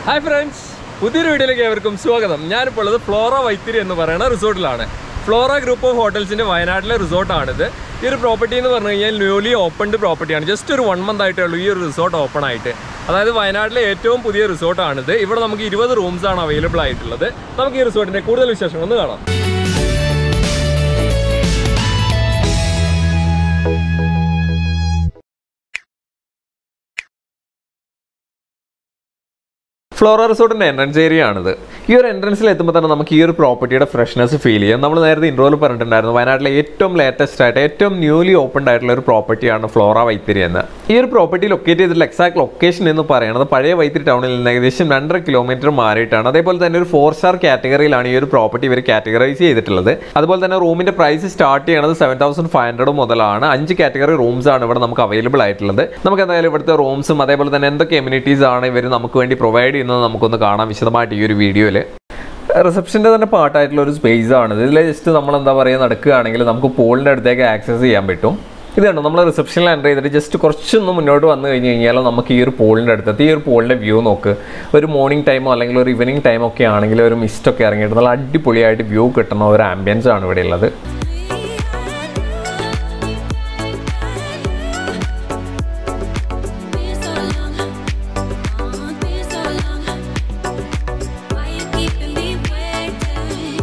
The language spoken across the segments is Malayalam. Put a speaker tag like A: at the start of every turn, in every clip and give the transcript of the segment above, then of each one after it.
A: ഹായ് ഫ്രണ്ട്സ് പുതിയൊരു വീഡിയോയിലേക്ക് ഏവർക്കും സ്വാഗതം ഞാനിപ്പോൾ ഉള്ളത് ഫ്ലോറ വൈത്തിരി എന്ന് പറയുന്ന റിസോർട്ടിലാണ് ഫ്ലോറ ഗ്രൂപ്പ് ഓഫ് ഹോട്ടൽസിൻ്റെ വയനാട്ടിലെ റിസോർട്ടാണിത് ഈ ഒരു പ്രോപ്പർട്ടി എന്ന് പറഞ്ഞു കഴിഞ്ഞാൽ ന്യൂലി ഓപ്പൺഡ് പ്രോപ്പർട്ടിയാണ് ജസ്റ്റ് ഒരു വൺ മന്ത് ആയിട്ടേ ഉള്ളൂ ഈ ഒരു റിസോർട്ട് ഓപ്പൺ ആയിട്ട് അതായത് വയനാട്ടിലെ ഏറ്റവും പുതിയ റിസോർട്ടാണിത് ഇവിടെ നമുക്ക് ഇരുപത് റൂംസ് ആണ് അവൈലബിൾ ആയിട്ടുള്ളത് നമുക്ക് ഈ റിസോർട്ടിൻ്റെ കൂടുതൽ വിശേഷങ്ങൾ ഒന്ന് കാണാം ഫ്ലോറ റിസോർട്ടിൻ്റെ എൻട്രൻസ് ഏരിയ ആണിത് ഈ ഒരു എൻട്രൻസിൽ എത്തുമ്പോൾ തന്നെ നമുക്ക് ഈ ഒരു പ്രോപ്പർട്ടിയുടെ ഫ്രഷ്നെസ് ഫീൽ ചെയ്യാം നമ്മൾ നേരത്തെ ഇൻട്രോയിൽ പറഞ്ഞിട്ടുണ്ടായിരുന്നു വയനാട്ടിലെ ഏറ്റവും ലേറ്റസ്റ്റ് ആയിട്ട് ഏറ്റവും ന്യൂലി ഓപ്പൺഡ് ആയിട്ടുള്ള ഒരു പ്രോപ്പർട്ടിയാണ് ഫ്ലോറ വൈത്തിരി എന്ന് ഈ ഒരു പ്രോപ്പർട്ടി ലൊക്കേറ്റ് ചെയ്തിട്ടുള്ള എക്സാക്ട് ലൊക്കേഷൻ എന്ന് പറയുന്നത് പഴയ വൈത്തിരി ടൗണിൽ നിന്ന് ഏകദേശം രണ്ടര കിലോമീറ്റർ മാറിയിട്ടാണ് അതേപോലെ തന്നെ ഒരു ഫോർ സ്റ്റാർ കാറ്റഗറിയിലാണ് ഈ ഒരു പ്രോപ്പർട്ടി ഇവർ കാറ്റഗറൈസ് ചെയ്തിട്ടുള്ളത് അതുപോലെ തന്നെ റൂമിന്റെ പ്രൈസ് സ്റ്റാർട്ട് ചെയ്യണത് സെവൻ തൗസൻഡ് ഫൈവ് ഹൺഡ്രഡ് മുതലാണ് അഞ്ച് കാറ്റഗറി റൂംസ് ആണ് ഇവിടെ നമുക്ക് അവൈലബിൾ ആയിട്ടുള്ളത് നമുക്ക് എന്തായാലും ഇവിടുത്തെ റൂംസും അതേപോലെ തന്നെ എന്തൊക്കെ എമ്യൂണിറ്റീസ് ആണ് ഇവർ നമുക്ക് വേണ്ടി പ്രൊവൈഡ് ചെയ്യുന്നത് നമുക്കൊന്ന് കാണാം വിശദമായിട്ട് ഈ ഒരു വീഡിയോയിൽ റിസപ്ഷൻ്റെ തന്നെ പാർട്ടായിട്ടുള്ള ഒരു സ്പേസ് ആണ് ഇതിൽ ജസ്റ്റ് നമ്മൾ എന്താ പറയുക നടക്കുകയാണെങ്കിൽ നമുക്ക് പൂളിൻ്റെ അടുത്തേക്ക് ആക്സസ് ചെയ്യാൻ പറ്റും ഇത് കണ്ടോ നമ്മൾ റിസപ്ഷനിൽ എൻ്റർ ചെയ്തിട്ട് ജസ്റ്റ് കുറച്ചൊന്ന് മുന്നോട്ട് വന്നു കഴിഞ്ഞ് കഴിഞ്ഞാൽ നമുക്ക് ഈ ഒരു പൂളിൻ്റെ അടുത്തെത്തി ഈ ഒരു പൂളിൻ്റെ വ്യൂ നോക്ക് ഒരു മോർണിംഗ് ടൈമോ അല്ലെങ്കിൽ ഒരു ഈവനിങ് ടൈമോ ഒക്കെ ആണെങ്കിൽ ഒരു മിസ്റ്റ് ഒക്കെ ഇറങ്ങിയിട്ട് നല്ല അടിപൊളിയായിട്ട് വ്യൂ കിട്ടുന്ന ഒരു ആംബിയൻസ് ആണ് ഇവിടെ ഉള്ളത്
B: Been so long, oh, been so long. Why you keeping me waiting?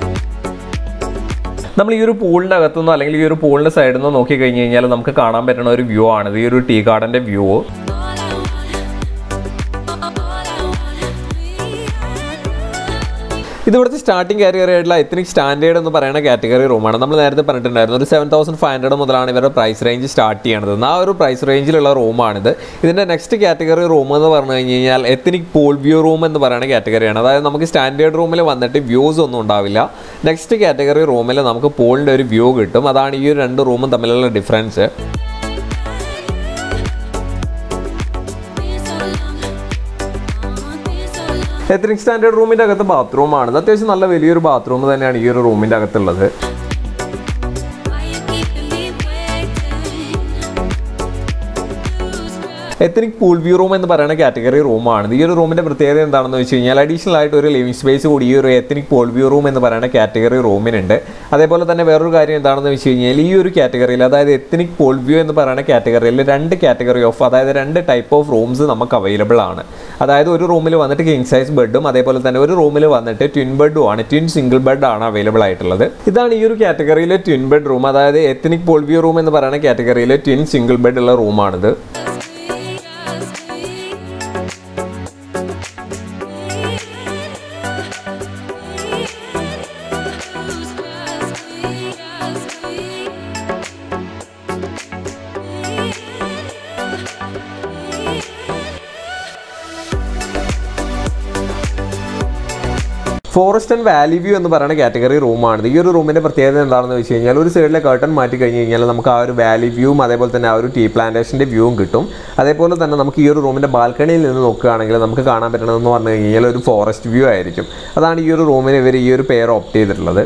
A: നമ്മൾ ഈ ഒരു പൂളിൻ്റെ അകത്തുനിന്നോ അല്ലെങ്കിൽ ഈ ഒരു പൂളിൻ്റെ സൈഡിൽ നിന്നോ നോക്കി കഴിഞ്ഞ് കഴിഞ്ഞാൽ നമുക്ക് കാണാൻ പറ്റുന്ന ഒരു വ്യൂ ആണ് ഇത് ഈ ഒരു ടീ ഗാർഡൻ്റെ view
B: All I want, all I want,
A: ഇത് ഇവിടുത്തെ സ്റ്റാർട്ടിംഗ് കാറ്റഗറി ആയിട്ടുള്ള എത്തനിക് സ്റ്റാൻഡേർഡ് എന്ന് പറയുന്ന കാറ്റഗറി റൂമാണ് നമ്മൾ നേരത്തെ പറഞ്ഞിട്ടുണ്ടായിരുന്നു ഒരു സെവൻ തൗസൻഡ് ഫൈവ് ഹൺഡ്രഡ് മുതലാണ് ഇവരുടെ പ്രൈസ് റേഞ്ച് സ്റ്റാർട്ട് ചെയ്യണത് ആ ഒരു പ്രൈസ് റേഞ്ചിലുള്ള റൂമാണിത് ഇതിൻ്റെ നെക്സ്റ്റ് കാറ്റഗറി റൂം എന്ന് പറഞ്ഞു കഴിഞ്ഞ് കഴിഞ്ഞാൽ എത്തനിക് പൂൾ വ്യൂ റൂം എന്ന് പറയുന്ന കാറ്റഗറിയാണ് അതായത് നമുക്ക് സ്റ്റാൻഡേർഡ് റൂമിൽ വന്നിട്ട് വ്യൂസ് ഒന്നും ഉണ്ടാവില്ല നെക്സ്റ്റ് കാറ്റഗറി റൂമിൽ നമുക്ക് പൂളിൻ്റെ ഒരു വ്യൂ കിട്ടും അതാണ് ഈ ഒരു രണ്ട് റൂമും തമ്മിലുള്ള difference
B: been so long, oh, been so long.
A: Ethnic standard റൂമിൻ്റെ അകത്ത് ബാത്റൂമാണ് ഇത് അത്യാവശ്യം നല്ല വലിയൊരു ബാത്റൂം തന്നെയാണ് ഈ ഒരു റൂമിൻ്റെ അകത്തുള്ളത്
B: Why you keeping me waiting? Lose trust.
A: Ethnic pool view room എന്ന് പറയുന്ന കാറ്റഗറി റൂമാണ് ഈ ഒരു റൂമിന്റെ പ്രത്യേകത എന്താണെന്ന് വെച്ച് കഴിഞ്ഞാൽ അഡീഷണൽ ആയിട്ട് ഒരു ലിവിംഗ് സ്പേസ് കൂടി ഈ ഒരു എത്തനിക് പൂൾ വ്യൂ റൂം എന്ന് പറയുന്ന കാറ്റഗറി റൂമിനുണ്ട് അതേപോലെ തന്നെ വേറൊരു കാര്യം എന്താണെന്ന് വെച്ച് കഴിഞ്ഞാൽ ഈ ഒരു കാറ്റഗറിയിൽ അതായത് എത്തനിക് പൂൾ വ്യൂ എന്ന് പറയുന്ന കാറ്റഗറിയിൽ രണ്ട് കാറ്റഗറി ഓഫ് അതായത് രണ്ട് ടൈപ്പ് ഓഫ് റൂംസ് നമുക്ക് അവൈലബിൾ ആണ് അതായത് ഒരു റൂമിൽ വന്നിട്ട് കിങ് സൈസ് ബെഡും അതേപോലെ തന്നെ ഒരു റൂമിൽ വന്നിട്ട് ട്വിൻ ബെഡും ആണ് ട്വിൻ സിംഗിൾ ബെഡ് ആണ് അവൈലബിൾ ആയിട്ടുള്ളത് ഇതാണ് ഈ ഒരു കാറ്റഗറിയിലെ ട്വിൻ ബെഡ് റൂം അതായത് എത്തനിക് പൂൾ വ്യൂ റൂം എന്ന് പറയുന്ന കാറ്റഗറിയിലെ ട്വിൻ സിംഗിൾ ബെഡ് ഉള്ള റൂമാണിത്
B: Just me, just me. Lose trust me, just me.
A: Forest and valley view എന്ന് പറയുന്ന കാറ്റഗറി റൂമാണ് ഈ ഒരു റൂമിന്റെ പ്രത്യേകത എന്താണെന്ന് വെച്ച് കഴിഞ്ഞാൽ ഒരു സൈഡിലെ കർട്ടൻ മാറ്റി കഴിഞ്ഞ് കഴിഞ്ഞാൽ നമുക്ക് ആ ഒരു വാലി വ്യൂവും അതേപോലെ തന്നെ ആ ഒരു ടീ പ്ലാന്റേഷന്റെ വ്യൂവും കിട്ടും അതേപോലെ തന്നെ നമുക്ക് ഈ ഒരു റൂമിന്റെ ബാൽക്കണിയിൽ നിന്ന് നോക്കുകയാണെങ്കിൽ നമുക്ക് കാണാൻ പറ്റണതെന്ന് പറഞ്ഞു കഴിഞ്ഞാൽ ഒരു ഫോറസ്റ്റ് വ്യൂ ആയിരിക്കും അതാണ് ഈ ഒരു റൂമിന് ഇവർ ഈ ഒരു പെയർ ഓപ്റ്റ് ചെയ്തിട്ടുള്ളത്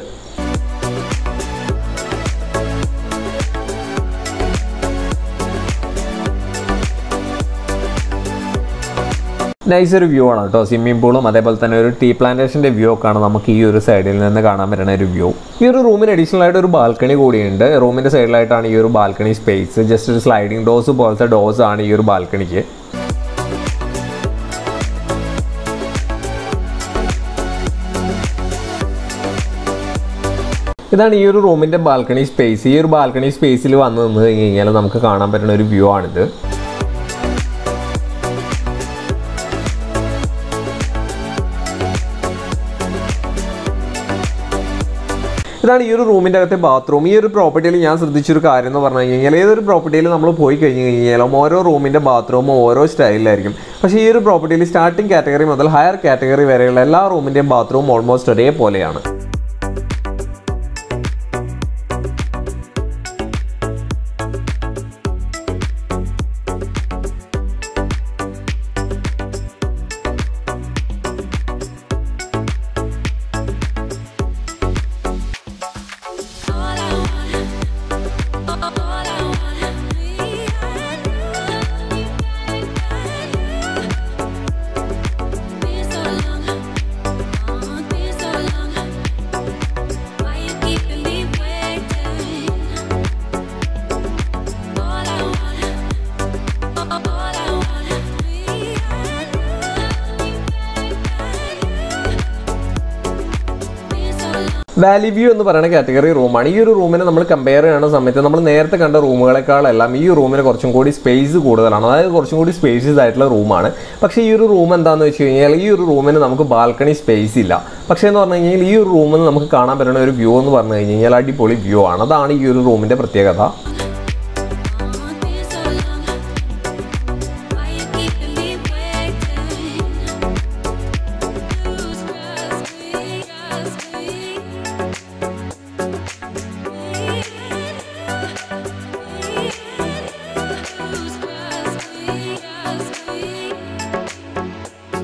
A: നൈസ് ഒരു വ്യൂ ആണ് കേട്ടോ സ്വിമ്മിംഗ് പൂളും അതേപോലെ തന്നെ ഒരു ടീ പ്ലാന്റേഷൻ്റെ വ്യൂ ഒക്കെ ആണ് നമുക്ക് ഈ ഒരു സൈഡിൽ നിന്ന് കാണാൻ പറ്റുന്ന ഒരു വ്യൂ ഈ ഒരു റൂമിന് അഡീഷണൽ ആയിട്ട് ഒരു ബാൽക്കണി കൂടിയുണ്ട് റൂമിൻ്റെ സൈഡിലായിട്ടാണ് ഈ ഒരു ബാൽക്കണി സ്പേസ് ജസ്റ്റ് ഒരു സ്ലൈഡിംഗ് ഡോസ് പോലത്തെ ഡോസ് ആണ് ഈ ഒരു ബാൽക്കണിക്ക് ഇതാണ് ഈ ഒരു റൂമിൻ്റെ ബാൽക്കണി സ്പേസ് ഈ ഒരു ബാൽക്കണി സ്പേസിൽ വന്ന് നിന്ന് കഴിഞ്ഞ് കഴിഞ്ഞാൽ നമുക്ക് കാണാൻ പറ്റുന്ന ഒരു വ്യൂ ആണിത് ഇതാണ് ഈ ഒരു റൂമിൻ്റെ അകത്തെ ബാത്റൂം ഈ ഒരു പ്രോപ്പർട്ടിയിൽ ഞാൻ ശ്രദ്ധിച്ചൊരു കാര്യം എന്ന് പറഞ്ഞു കഴിഞ്ഞാൽ ഏതൊരു പ്രോപ്പർട്ടിയിൽ നമ്മൾ പോയി കഴിഞ്ഞ് കഴിഞ്ഞാലും ഓരോ റൂമിൻ്റെ ബാത്റൂമും ഓരോ സ്റ്റൈലിലായിരിക്കും പക്ഷേ ഈ ഒരു പ്രോപ്പർട്ടിയിൽ സ്റ്റാർട്ടിംഗ് കാറ്റഗറി മുതൽ ഹയർ കാറ്റഗറി വരെയുള്ള എല്ലാ റൂമിൻ്റെയും ബാത്റൂം ഓൾമോസ്റ്റ് ഒരേപോലെയാണ്
B: All I want, all I want, me and you.
A: Valley view എന്ന് പറയുന്ന കാറ്റഗറി റൂമാണ് ഈ ഒരു റൂമിനെ നമ്മൾ കമ്പയർ ചെയ്യുന്ന സമയത്ത് നമ്മൾ നേരത്തെ കണ്ട റൂമുകളെക്കാളെല്ലാം ഈ റൂമിന് കുറച്ചും കൂടി സ്പേസ് കൂടുതലാണ് അതായത് കുറച്ചും കൂടി സ്പേഷ്യസ് ആയിട്ടുള്ള റൂമാണ് പക്ഷേ ഈ ഒരു റൂം എന്താണെന്ന് വെച്ച് കഴിഞ്ഞാൽ ഈ ഒരു റൂമിന് നമുക്ക് ബാൽക്കണി സ്പേസ് ഇല്ല പക്ഷേ എന്ന് പറഞ്ഞു കഴിഞ്ഞാൽ ഈ ഒരു റൂമിൽ നമുക്ക് കാണാൻ പറ്റുന്ന ഒരു വ്യൂ എന്ന് പറഞ്ഞു കഴിഞ്ഞ് കഴിഞ്ഞാൽ അടിപൊളി വ്യൂ ആണ് അതാണ് ഈ ഒരു റൂമിൻ്റെ പ്രത്യേകത
B: want this so long. Why you keeping me waiting? Lose trust me, trust me. Lose trust me, trust me.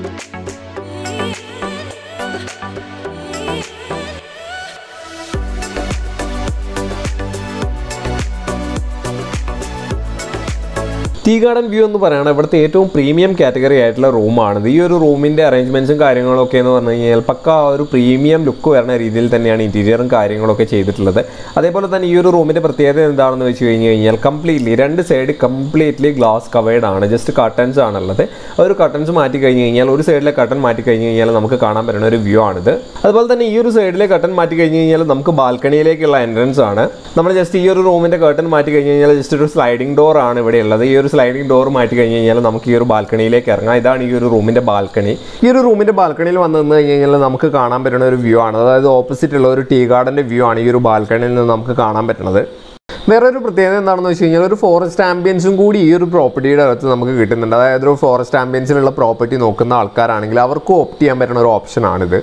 A: Tea garden view എന്ന് പറയുന്നത് ഇവിടുത്തെ ഏറ്റവും പ്രീമിയം കാറ്റഗറി ആയിട്ടുള്ള റൂമാണിത് ഈ ഒരു റൂമിൻ്റെ അറേഞ്ച്മെൻറ്റ്സും കാര്യങ്ങളൊക്കെ എന്ന് പറഞ്ഞു കഴിഞ്ഞാൽ പക്ക ഒരു പ്രീമിയം ലുക്ക് വരുന്ന രീതിയിൽ തന്നെയാണ് ഇൻറ്റീരിയറും കാര്യങ്ങളൊക്കെ ചെയ്തിട്ടുള്ളത് അതേപോലെ തന്നെ ഈ ഒരു റൂമിൻ്റെ പ്രത്യേകത എന്താണെന്ന് വെച്ച് കഴിഞ്ഞ് കഴിഞ്ഞാൽ കംപ്ലീറ്റ്ലി രണ്ട് സൈഡ് കംപ്ലീറ്റ്ലി ഗ്ലാസ് കവേർഡ് ആണ് ജസ്റ്റ് കട്ടൻസ് ആണുള്ളത് ആ ഒരു കട്ടൻസ് മാറ്റി കഴിഞ്ഞ് കഴിഞ്ഞാൽ ഒരു സൈഡിലെ കട്ടൻ മാറ്റി കഴിഞ്ഞ് കഴിഞ്ഞാൽ നമുക്ക് കാണാൻ പറ്റുന്ന ഒരു വ്യൂ ആണിത് അതുപോലെ തന്നെ ഈ ഒരു സൈഡിലെ കട്ടൻ മാറ്റി കഴിഞ്ഞ് കഴിഞ്ഞാൽ നമുക്ക് ബാൽക്കണിയിലേക്കുള്ള എൻട്രൻസ് ആണ് നമ്മൾ ജസ്റ്റ് ഈ ഒരു റൂമിൻ്റെ കട്ടൻ മാറ്റി കഴിഞ്ഞ് കഴിഞ്ഞാൽ ജസ്റ്റ് ഒരു സ്ലൈഡിംഗ് ഡോർ ആണ് ഇവിടെ ഉള്ളത് ഈ ഒരു സ്ലൈഡിംഗ് ഡോർ മാറ്റി കഴിഞ്ഞ് കഴിഞ്ഞാൽ നമുക്ക് ഈ ഒരു ബാൽക്കണിയിലേക്ക് ഇറങ്ങാം ഇതാണ് ഈ ഒരു റൂമിൻ്റെ ബാൽക്കണി ഈ ഒരു റൂമിൻ്റെ ബാൽക്കണിയിൽ വന്ന് നിന്ന് കഴിഞ്ഞ് കഴിഞ്ഞാൽ നമുക്ക് കാണാൻ പറ്റുന്ന ഒരു വ്യൂ ആണ് അതായത് ഓപ്പോസിറ്റ് ഉള്ള ഒരു ടീ ഗാർഡൻ്റെ വ്യൂ ആണ് ഈ ഒരു ബാൽക്കണിയിൽ നിന്ന് നമുക്ക് കാണാൻ പറ്റുന്നത് വേറൊരു പ്രത്യേകത എന്താണെന്ന് വെച്ച് കഴിഞ്ഞാൽ ഒരു ഫോറസ്റ്റ് ആംബിയൻസും കൂടി ഈ ഒരു പ്രോപ്പർട്ടിയുടെ അകത്ത് നമുക്ക് കിട്ടുന്നുണ്ട് അതായത് ഒരു ഫോറസ്റ്റ് ആംബിയൻസിലുള്ള പ്രോപ്പർട്ടി നോക്കുന്ന ആൾക്കാരാണെങ്കിൽ അവർക്ക് ഓപ്റ്റ് ചെയ്യാൻ പറ്റുന്ന ഒരു ഓപ്ഷനാണിത്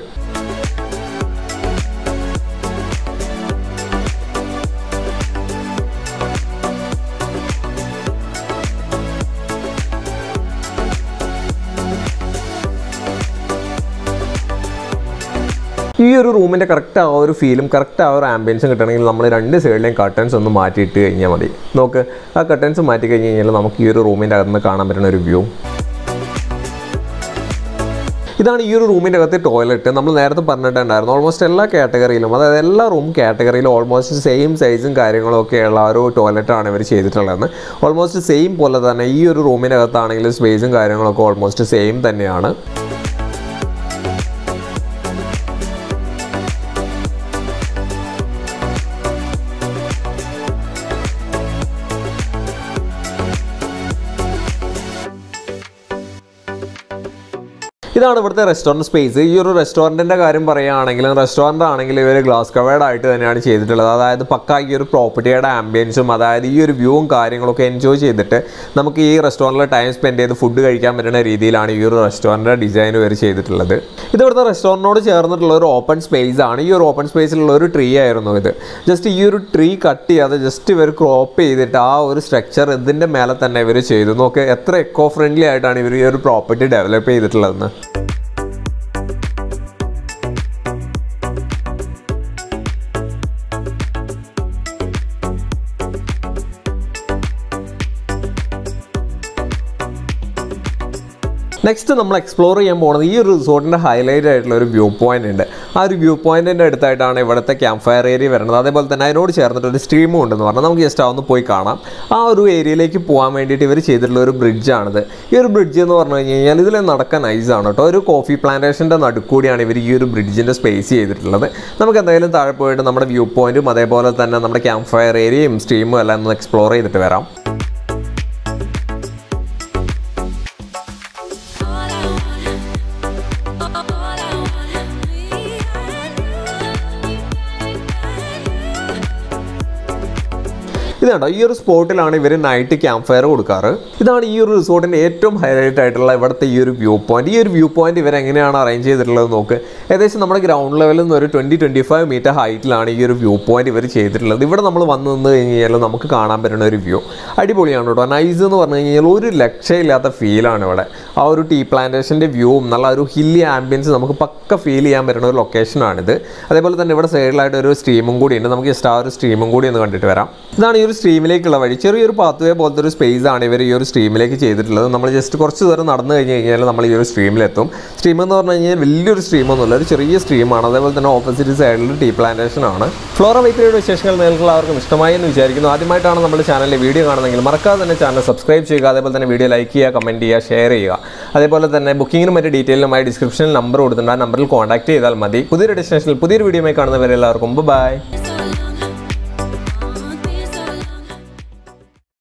A: ഈ ഒരു റൂമിൻ്റെ കറക്റ്റ് ആ ഒരു ഫീലും കറക്റ്റ് ആ ഒരു ആംബിയൻസും കിട്ടണമെങ്കിൽ നമ്മൾ രണ്ട് സൈഡിലെയും കട്ടൻസ് ഒന്ന് മാറ്റിയിട്ട് കഴിഞ്ഞാൽ മതി നോക്ക് ആ കട്ടൻസ് മാറ്റി കഴിഞ്ഞ് കഴിഞ്ഞാൽ നമുക്ക് ഈ ഒരു റൂമിൻ്റെ അകത്ത് നിന്ന് കാണാൻ പറ്റുന്ന ഒരു വ്യൂ ഇതാണ് ഈ ഒരു റൂമിൻ്റെ അകത്തെ ടോയ്ലറ്റ് നമ്മൾ നേരത്തെ പറഞ്ഞിട്ടുണ്ടായിരുന്നു ഓൾമോസ്റ്റ് എല്ലാ കാറ്റഗറിയിലും അതായത് എല്ലാ റൂം കാറ്റഗറിയിലും ഓൾമോസ്റ്റ് സെയിം സൈസും കാര്യങ്ങളും ഒക്കെ ഉള്ള ആ ഒരു ടോയ്ലറ്റാണ് ഇവർ ചെയ്തിട്ടുള്ളത് ഓൾമോസ്റ്റ് സെയിം പോലെ തന്നെ ഈ ഒരു റൂമിൻ്റെ അകത്താണെങ്കിലും സ്പേസും കാര്യങ്ങളൊക്കെ ഓൾമോസ്റ്റ് സെയിം തന്നെയാണ് ഇതാണ് ഇവിടുത്തെ റെസ്റ്റോറൻറ്റ് സ്പേസ് ഈ ഒരു റെസ്റ്റോറൻറ്റിൻ്റെ കാര്യം പറയുകയാണെങ്കിൽ റെസ്റ്റോറൻ്റ് ആണെങ്കിൽ ഇവർ ഗ്ലാസ് കവേർഡ് ആയിട്ട് തന്നെയാണ് ചെയ്തിട്ടുള്ളത് അതായത് പക്ക ഈ ഒരു പ്രോപ്പർട്ടിയുടെ ആംബിയൻസും അതായത് ഈ ഒരു വ്യൂവും കാര്യങ്ങളൊക്കെ എൻജോയ് ചെയ്തിട്ട് നമുക്ക് ഈ റെസ്റ്റോറൻറ്റിൽ ടൈം സ്പെൻഡ് ചെയ്ത് ഫുഡ് കഴിക്കാൻ പറ്റുന്ന രീതിയിലാണ് ഈ ഒരു റെസ്റ്റോറൻറ്റിൻ്റെ ഡിസൈൻ ഇവർ ചെയ്തിട്ടുള്ളത് ഇത് ഇവിടുത്തെ റെസ്റ്റോറൻറ്റിനോട് ചേർന്നിട്ടുള്ള ഒരു ഓപ്പൺ സ്പേസ് ആണ് ഈ ഒരു ഓപ്പൺ സ്പേസിലുള്ള ഒരു ട്രീ ആയിരുന്നു ഇത് ജസ്റ്റ് ഈ ഒരു ട്രീ കട്ട് ചെയ്യാതെ ജസ്റ്റ് ഇവർ ക്രോപ്പ് ചെയ്തിട്ട് ആ ഒരു സ്ട്രക്ചർ ഇതിൻ്റെ മേലെ തന്നെ ഇവർ ചെയ്തു നോക്ക് എത്ര എക്കോ ഫ്രണ്ട്ലി ആയിട്ടാണ് ഇവർ ഈ ഒരു പ്രോപ്പർട്ടി ഡെവലപ്പ് ചെയ്തിട്ടുള്ളതെന്ന് നെക്സ്റ്റ് നമ്മൾ എക്സ്പ്ലോർ ചെയ്യാൻ പോകുന്നത് ഈ ഒരു റിസോർട്ടിൻ്റെ ഹൈലൈറ്റ് ആയിട്ടുള്ള ഒരു വ്യൂ പോയിന്റ് ഉണ്ട് ആ ഒരു വ്യൂ പോയിന്റിൻ്റെ അടുത്തായിട്ടാണ് ഇവിടുത്തെ ക്യാമ്പ് ഫയർ ഏരിയ വരുന്നത് അതേപോലെ തന്നെ അതിനോട് ചേർന്നിട്ട് ഒരു സ്ട്രീമും ഉണ്ടെന്ന് പറഞ്ഞാൽ നമുക്ക് ജസ്റ്റ് അതൊന്ന് പോയി കാണാം ആ ഒരു ഏരിയയിലേക്ക് പോകാൻ വേണ്ടിയിട്ട് ഇവർ ചെയ്തിട്ടുള്ള ഒരു ബ്രിഡ്ജാണിത് ഈ ഒരു ബ്രിഡ്ജ് എന്ന് പറഞ്ഞു കഴിഞ്ഞ് കഴിഞ്ഞാൽ ഇതിൽ നടക്കാൻ നൈസാണ് കേട്ടോ ഒരു കോഫി പ്ലാന്റേഷൻ്റെ നടുക്കൂടിയാണ് ഇവർ ഈ ഒരു ബ്രിഡ്ജിൻ്റെ സ്പേസ് ചെയ്തിട്ടുള്ളത് നമുക്ക് എന്തായാലും താഴെ പോയിട്ട് നമ്മുടെ വ്യൂ പോയിന്റും അതേപോലെ തന്നെ നമ്മുടെ ക്യാമ്പ് ഫയർ ഏരിയയും സ്ട്രീമും എല്ലാം ഒന്ന് എക്സ്പ്ലോർ ചെയ്തിട്ട് വരാം
B: All I want, all I want, me
A: ഇതാണ്ടോ ഈ ഒരു സ്പോട്ടിലാണ് ഇവർ നൈറ്റ് ക്യാമ്പ് ഫയർ കൊടുക്കാറ് ഇതാണ് ഈ ഒരു റിസോർട്ടിൻ്റെ ഏറ്റവും ഹൈലൈറ്റ് ആയിട്ടുള്ള ഇവിടുത്തെ ഈ ഒരു വ്യൂ പോയിന്റ് ഈ ഒരു വ്യൂ പോയിന്റ് ഇവർ എങ്ങനെയാണ് അറേഞ്ച് ചെയ്തിട്ടുള്ളത് നോക്ക് ഏകദേശം നമ്മുടെ ഗ്രൗണ്ട് ലെവലിൽ നിന്ന് ഒരു ട്വൻറ്റി ട്വൻറ്റി ഫൈവ് മീറ്റർ ഹൈറ്റിലാണ് ഈ ഒരു വ്യൂ പോയിന്റ് ഇവർ ചെയ്തിട്ടുള്ളത് ഇവിടെ നമ്മൾ വന്ന് നിന്ന് കഴിഞ്ഞ് കഴിഞ്ഞാൽ നമുക്ക് കാണാൻ പറ്റുന്ന ഒരു വ്യൂ അടിപൊളിയാണ് കേട്ടോ നൈസ് എന്ന് പറഞ്ഞു കഴിഞ്ഞാൽ ഒരു ലക്ഷ്യമില്ലാത്ത ഫീലാണ് ഇവിടെ ആ ഒരു ടീ പ്ലാന്റേഷൻ്റെ വ്യൂവും നല്ല ഒരു ഹില്ലി ആംബിയൻസ് നമുക്ക് പക്ക ഫീൽ ചെയ്യാൻ പറ്റുന്ന ഒരു ലൊക്കേഷനാണിത് അതേപോലെ തന്നെ ഇവിടെ സൈഡിലായിട്ട് ഒരു സ്ട്രീമും കൂടി ഉണ്ട് നമുക്ക് ജസ്റ്റ് ആ ഒരു സ്ട്രീമും കൂടി ഒന്ന് കണ്ടിട്ട് വരാം ഇതാണ് ഈ ഒരു സ്ട്രീമിലേക്കുള്ള വഴി ചെറിയൊരു പാത്വേ പോലത്തെ ഒരു സ്പേസ് ആണ് ഇവർ ഈ ഒരു സ്ട്രീമിലേക്ക് ചെയ്തിട്ടുള്ളത് നമ്മൾ ജസ്റ്റ് കുറച്ച് ദൂരം നടന്നു കഴിഞ്ഞ് കഴിഞ്ഞാൽ നമ്മൾ ഈ ഒരു സ്ട്രീമിലെത്തും സ്ട്രീം എന്ന് പറഞ്ഞു കഴിഞ്ഞാൽ വലിയൊരു സ്ട്രീമൊന്നുമില്ല ഒരു ചെറിയ സ്ട്രീമാണ് അതേപോലെ തന്നെ ഓപ്പോസിറ്റ് സൈഡിൽ ടീ പ്ലാന്റേഷൻ ആണ് ഫ്ലോറ വൈത്തിരിയുടെ വിശേഷങ്ങൾ നിങ്ങൾക്ക് എല്ലാവർക്കും ഇഷ്ടമായി എന്ന് വിചാരിക്കുന്നു ആദ്യമായിട്ടാണ് നമ്മുടെ ചാനലിൽ വീഡിയോ കാണുന്നതെങ്കിൽ മറക്കാതെ തന്നെ ചാനൽ സബ്സ്ക്രൈബ് ചെയ്യുക അതേപോലെ തന്നെ വീഡിയോ ലൈക്ക് ചെയ്യുക കമൻറ്റ് ചെയ്യുക ഷെയർ ചെയ്യുക അതേപോലെ തന്നെ ബുക്കിങ്ങിനും മറ്റ് ഡീറ്റെയിലുമായി ഡിസ്ക്രിപ്ഷനിൽ നമ്പർ കൊടുത്തിട്ടുണ്ട് ആ നമ്പറിൽ കോൺടാക്ട് ചെയ്താൽ മതി പുതിയൊരു ഡെസ്റ്റിനേഷനിൽ പുതിയൊരു വീഡിയോയുമായി കാണുന്നവരെല്ലാവർക്കും ബൈ
B: So